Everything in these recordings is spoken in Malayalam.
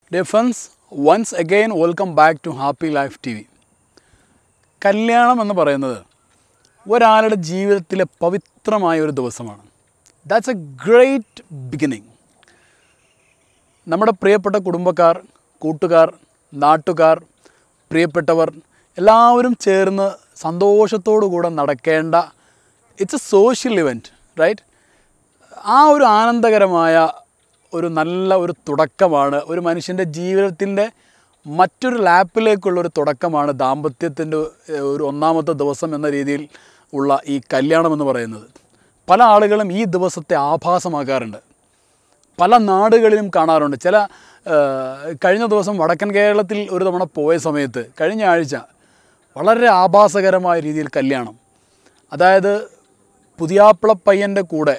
Dear friends, once again welcome back to Happy Life TV. കല്യാണം എന്ന് പറയുന്നത് ഒരാളുടെ ജീവിതത്തിലെ പവിത്രമായ ഒരു ദിവസമാണ് ദാറ്റ്സ് എ ഗ്രേറ്റ് ബിഗിനിങ് നമ്മുടെ പ്രിയപ്പെട്ട കുടുംബക്കാർ കൂട്ടുകാർ നാട്ടുകാർ പ്രിയപ്പെട്ടവർ എല്ലാവരും ചേർന്ന് സന്തോഷത്തോടു കൂടെ നടക്കേണ്ട it's a social event right ആ ഒരു ആനന്ദകരമായ ഒരു നല്ല ഒരു തുടക്കമാണ് ഒരു മനുഷ്യൻ്റെ ജീവിതത്തിൻ്റെ മറ്റൊരു ലാപ്പിലേക്കുള്ള ഒരു തുടക്കമാണ് ദാമ്പത്യത്തിൻ്റെ ഏഹ്, ഒരു ഒന്നാമത്തെ ദിവസം എന്ന രീതിയിൽ ഉള്ള ഈ കല്യാണം എന്ന് പറയുന്നത് പല ആളുകളും ഈ ദിവസത്തെ ആഭാസമാക്കാറുണ്ട് പല നാടുകളിലും കാണാറുണ്ട് ചില ഏഹ്, കഴിഞ്ഞ ദിവസം വടക്കൻ കേരളത്തിൽ ഒരു തവണ പോയ സമയത്ത് കഴിഞ്ഞ ആഴ്ച വളരെ ആഭാസകരമായ രീതിയിൽ കല്യാണം അതായത് പുതിയാപ്പിള പയ്യൻ്റെ കൂടെ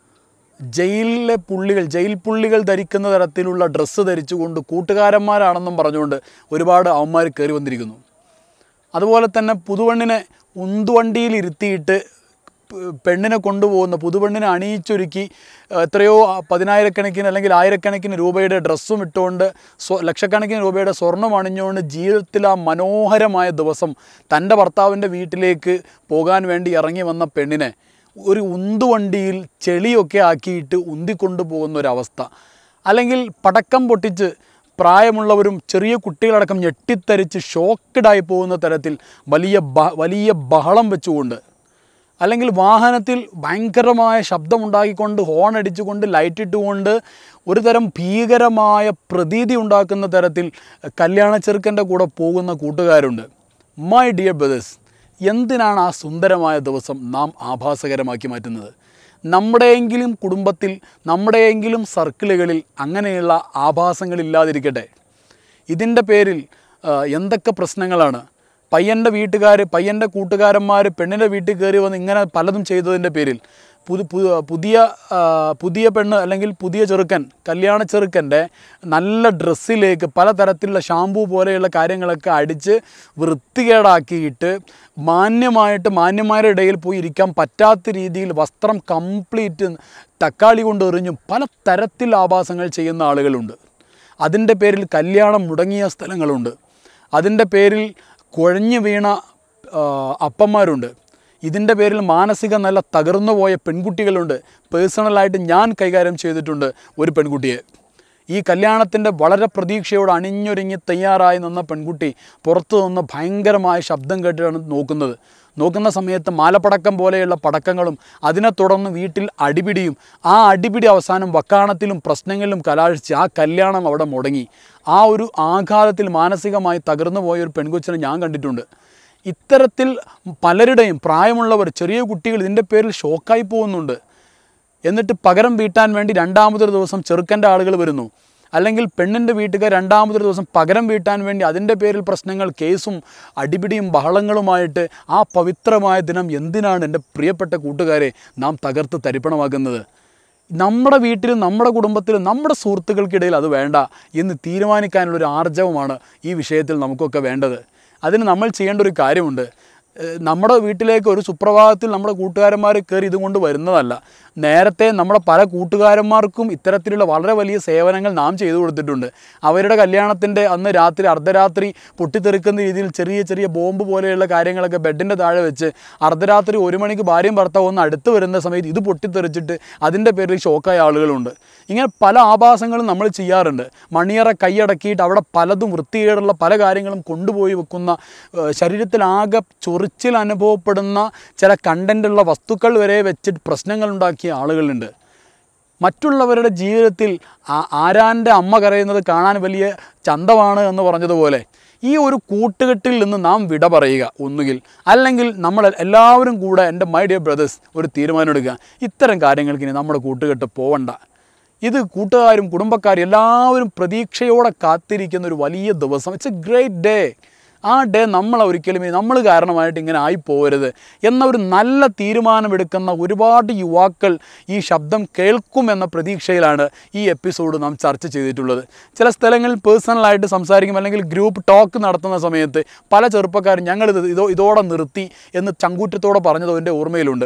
ജയിലിലെ പുള്ളികൾ ജയിൽ പുള്ളികൾ ധരിക്കുന്ന തരത്തിലുള്ള ഡ്രസ്സ് ധരിച്ചുകൊണ്ട് കൂട്ടുകാരന്മാരാണെന്നും പറഞ്ഞുകൊണ്ട് ഒരുപാട് അവന്മാർ കയറി വന്നിരിക്കുന്നു അതുപോലെ തന്നെ പുതുവണ്ണിനെ ഉന്തുവണ്ടിയിൽ ഇരുത്തിയിട്ട് പ് പെണ്ണിനെ കൊണ്ടുപോകുന്ന പുതുപെണ്ണിനെ അണിയിച്ചൊരുക്കി ഏഹ്, എത്രയോ പതിനായിരക്കണക്കിന് അല്ലെങ്കിൽ ആയിരക്കണക്കിന് രൂപയുടെ ഡ്രസ്സും ഇട്ടുകൊണ്ട് സ്വ ലക്ഷക്കണക്കിന് രൂപയുടെ സ്വർണം അണിഞ്ഞുകൊണ്ട് ജീവിതത്തിൽ ആ മനോഹരമായ ദിവസം തൻ്റെ ഭർത്താവിൻ്റെ വീട്ടിലേക്ക് പോകാൻ വേണ്ടി ഇറങ്ങി വന്ന പെണ്ണിനെ ഒരു ഉന്തുവണ്ടിയിൽ ചെളിയൊക്കെ ആക്കിയിട്ട് ഉന്തിക്കൊണ്ടു പോകുന്ന ഒരവസ്ഥ അല്ലെങ്കിൽ പടക്കം പൊട്ടിച്ച് പ്രായമുള്ളവരും ചെറിയ കുട്ടികളടക്കം ഞെട്ടിത്തരിച്ച് ഷോക്കഡായി പോകുന്ന തരത്തിൽ വലിയ ബ വലിയ ബഹളം വെച്ചുകൊണ്ട് അല്ലെങ്കിൽ വാഹനത്തിൽ ഭയങ്കരമായ ശബ്ദമുണ്ടാക്കിക്കൊണ്ട് ഹോൺ അടിച്ചുകൊണ്ട് ലൈറ്റ് ഇട്ടുകൊണ്ട് ഒരു തരം ഭീകരമായ പ്രതീതി ഉണ്ടാക്കുന്ന തരത്തിൽ കല്യാണ ചെറുക്കൻ്റെ കൂടെ പോകുന്ന കൂട്ടുകാരുണ്ട് മൈ ഡിയർ ബ്രദേഴ്സ് എന്തിനാണ് ആ സുന്ദരമായ ദിവസം നാം ആഭാസകരമാക്കി മാറ്റുന്നത് നമ്മുടെയെങ്കിലും കുടുംബത്തിൽ നമ്മുടെയെങ്കിലും സർക്കിളുകളിൽ അങ്ങനെയുള്ള ആഭാസങ്ങളില്ലാതിരിക്കട്ടെ ഇതിൻ്റെ പേരിൽ ആ, എന്തൊക്കെ പ്രശ്നങ്ങളാണ് പയ്യൻ്റെ വീട്ടുകാർ പയ്യൻ്റെ കൂട്ടുകാരന്മാർ പെണ്ണിൻ്റെ വീട്ടിൽ കയറി വന്ന് ഇങ്ങനെ പലതും ചെയ്തതിൻ്റെ പേരിൽ പുതു പു- പുതിയ ആ, പുതിയ പെണ്ണ് അല്ലെങ്കിൽ പുതിയ ചെറുക്കൻ കല്യാണ ചെറുക്കൻ്റെ നല്ല ഡ്രസ്സിലേക്ക് പലതരത്തിലുള്ള ഷാമ്പൂ പോലെയുള്ള കാര്യങ്ങളൊക്കെ അടിച്ച് വൃത്തികേടാക്കിയിട്ട് മാന്യമായിട്ട് മാന്യന്മാരുടെ ഇടയിൽ പോയി ഇരിക്കാൻ പറ്റാത്ത രീതിയിൽ വസ്ത്രം കംപ്ലീറ്റ് തക്കാളി കൊണ്ട് എറിഞ്ഞും പല തരത്തിൽ ആഭാസങ്ങൾ ചെയ്യുന്ന ആളുകളുണ്ട് അതിൻ്റെ പേരിൽ കല്യാണം മുടങ്ങിയ സ്ഥലങ്ങളുണ്ട് അതിൻ്റെ പേരിൽ കുഴഞ്ഞു വീണ ആ, അപ്പന്മാരുണ്ട് ഇതിൻ്റെ പേരിൽ മാനസിക നല്ല തകർന്നു പോയ പെൺകുട്ടികളുണ്ട് പേഴ്സണലായിട്ട് ഞാൻ കൈകാര്യം ചെയ്തിട്ടുണ്ട് ഒരു പെൺകുട്ടിയെ ഈ കല്യാണത്തിൻ്റെ വളരെ പ്രതീക്ഷയോട് അണിഞ്ഞൊരുങ്ങി തയ്യാറായി നിന്ന പെൺകുട്ടി പുറത്തു നിന്ന് ഭയങ്കരമായ ശബ്ദം കേട്ടിട്ടാണ് നോക്കുന്നത് നോക്കുന്ന സമയത്ത് മാലപ്പടക്കം പോലെയുള്ള പടക്കങ്ങളും അതിനെ തുടർന്ന് വീട്ടിൽ അടിപിടിയും ആ അടിപിടി അവസാനം വക്കാണത്തിലും പ്രശ്നങ്ങളിലും കലാശിച്ച് ആ കല്യാണം അവിടെ മുടങ്ങി ആ ഒരു ആഘാതത്തിൽ മാനസികമായി തകർന്നു പോയ ഒരു പെൺകൊച്ചിനെ ഞാൻ കണ്ടിട്ടുണ്ട് ഇത്തരത്തിൽ പലരുടെയും പ്രായമുള്ളവർ ചെറിയ കുട്ടികൾ ഇതിൻ്റെ പേരിൽ ഷോക്കായി പോകുന്നുണ്ട് എന്നിട്ട് പകരം വീട്ടാൻ വേണ്ടി രണ്ടാമതൊരു ദിവസം ചെറുക്കൻ്റെ ആളുകൾ വരുന്നു അല്ലെങ്കിൽ പെണ്ണിൻ്റെ വീട്ടുകാർ രണ്ടാമതൊരു ദിവസം പകരം വീട്ടാൻ വേണ്ടി അതിൻ്റെ പേരിൽ പ്രശ്നങ്ങൾ കേസും അടിപിടിയും ബഹളങ്ങളുമായിട്ട് ആ പവിത്രമായ ദിനം എന്തിനാണ് എൻ്റെ പ്രിയപ്പെട്ട കൂട്ടുകാരെ നാം തകർത്ത് തരിപ്പണമാക്കുന്നത് നമ്മുടെ വീട്ടിലും നമ്മുടെ കുടുംബത്തിലും നമ്മുടെ സുഹൃത്തുക്കൾക്കിടയിൽ അത് വേണ്ട എന്ന് തീരുമാനിക്കാനുള്ളൊരു ആർജവമാണ് ഈ വിഷയത്തിൽ നമുക്കൊക്കെ വേണ്ടത് അതിന് നമ്മൾ ചെയ്യേണ്ട ഒരു കാര്യമുണ്ട് ഏഹ് നമ്മുടെ വീട്ടിലേക്ക് ഒരു സുപ്രഭാതത്തിൽ നമ്മുടെ കൂട്ടുകാരന്മാർ കയറി ഇതുകൊണ്ട് വരുന്നതല്ല നേരത്തെ നമ്മുടെ പല കൂട്ടുകാരന്മാർക്കും ഇത്തരത്തിലുള്ള വളരെ വലിയ സേവനങ്ങൾ നാം ചെയ്തു കൊടുത്തിട്ടുണ്ട് അവരുടെ കല്യാണത്തിൻ്റെ അന്ന് രാത്രി അർദ്ധരാത്രി പൊട്ടിത്തെറിക്കുന്ന രീതിയിൽ ചെറിയ ചെറിയ ബോംബ് പോലെയുള്ള കാര്യങ്ങളൊക്കെ ബെഡിൻ്റെ താഴെ വെച്ച് അർദ്ധരാത്രി ഒരു മണിക്ക് ഭാര്യയും ഭർത്താവും ഒന്ന് അടുത്ത് വരുന്ന സമയത്ത് ഇത് പൊട്ടിത്തെറിച്ചിട്ട് അതിൻ്റെ പേരിൽ ഷോക്കായ ആളുകളുണ്ട് ഇങ്ങനെ പല ആഭാസങ്ങളും നമ്മൾ ചെയ്യാറുണ്ട് മണിയറ കൈയടക്കിയിട്ട് അവിടെ പലതും വൃത്തികേടുള്ള പല കാര്യങ്ങളും കൊണ്ടുപോയി വെക്കുന്ന ഏഹ് ശരീരത്തിലാകെ ചൊറിച്ചിൽ അനുഭവപ്പെടുന്ന ചില കണ്ടൻ്റുള്ള വസ്തുക്കൾ വരെ വെച്ചിട്ട് പ്രശ്നങ്ങൾ ഉണ്ടാക്കിയ ആളുകളുണ്ട് മറ്റുള്ളവരുടെ ജീവിതത്തിൽ ആ- ആരാൻ്റെ അമ്മ കരയുന്നത് കാണാൻ വലിയ ചന്തമാണ് എന്ന് പറഞ്ഞതുപോലെ ഈ ഒരു കൂട്ടുകെട്ടിൽ നിന്ന് നാം വിട പറയുക ഒന്നുകിൽ അല്ലെങ്കിൽ നമ്മൾ എല്ലാവരും കൂടെ എൻ്റെ മൈ ഡിയർ ബ്രദേഴ്സ് ഒരു തീരുമാനം എടുക്കുക ഇത്തരം കാര്യങ്ങൾക്ക് ഇനി നമ്മുടെ കൂട്ടുകെട്ട് പോവണ്ട ഇത് കൂട്ടുകാരും കുടുംബക്കാരും എല്ലാവരും പ്രതീക്ഷയോടെ കാത്തിരിക്കുന്ന ഒരു വലിയ ദിവസം ഇറ്റ്സ് എ ഗ്രേറ്റ് ഡേ ആ ഡേ നമ്മൾ ഒരിക്കലും ഈ നമ്മൾ കാരണമായിട്ട് ഇങ്ങനെ ആയിപ്പോകരുത് എന്ന ഒരു നല്ല തീരുമാനമെടുക്കുന്ന ഒരുപാട് യുവാക്കൾ ഈ ശബ്ദം കേൾക്കുമെന്ന പ്രതീക്ഷയിലാണ് ഈ എപ്പിസോഡ് നാം ചർച്ച ചെയ്തിട്ടുള്ളത് ചില സ്ഥലങ്ങളിൽ പേഴ്സണലായിട്ട് സംസാരിക്കും അല്ലെങ്കിൽ ഗ്രൂപ്പ് ടോക്ക് നടത്തുന്ന സമയത്ത് പല ചെറുപ്പക്കാരും ഞങ്ങൾ ഇത് ഇതോ ഇതോടെ നിർത്തി എന്ന് ചങ്കൂറ്റത്തോടെ പറഞ്ഞത് എൻ്റെ ഓർമ്മയിലുണ്ട്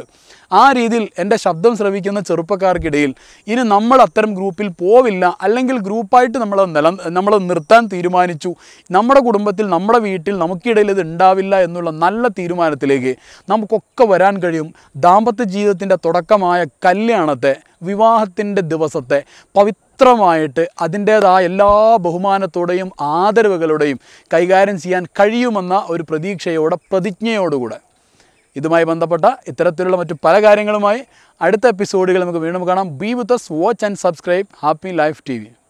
ആ രീതിയിൽ എൻ്റെ ശബ്ദം ശ്രവിക്കുന്ന ചെറുപ്പക്കാർക്കിടയിൽ ഇനി നമ്മൾ അത്തരം ഗ്രൂപ്പിൽ പോവില്ല അല്ലെങ്കിൽ ഗ്രൂപ്പായിട്ട് നമ്മൾ നില നമ്മൾ നിർത്താൻ തീരുമാനിച്ചു നമ്മുടെ കുടുംബത്തിൽ നമ്മുടെ വീട്ടിൽ നമുക്കിടയിൽ ഇത് ഉണ്ടാവില്ല എന്നുള്ള നല്ല തീരുമാനത്തിലേക്ക് നമുക്കൊക്കെ വരാൻ കഴിയും ദാമ്പത്യ ജീവിതത്തിൻ്റെ തുടക്കമായ കല്യാണത്തെ വിവാഹത്തിൻ്റെ ദിവസത്തെ പവിത്രമായിട്ട് അതിൻ്റേതായ എല്ലാ ബഹുമാനത്തോടെയും ആദരവുകളുടെയും കൈകാര്യം ചെയ്യാൻ കഴിയുമെന്ന ഒരു പ്രതീക്ഷയോടെ പ്രതിജ്ഞയോടുകൂടെ ഇതുമായി ബന്ധപ്പെട്ട ഇത്തരത്തിലുള്ള മറ്റു പല കാര്യങ്ങളുമായി അടുത്ത എപ്പിസോഡുകൾ നമുക്ക് വീണ്ടും കാണാം be with us watch and subscribe happy life T V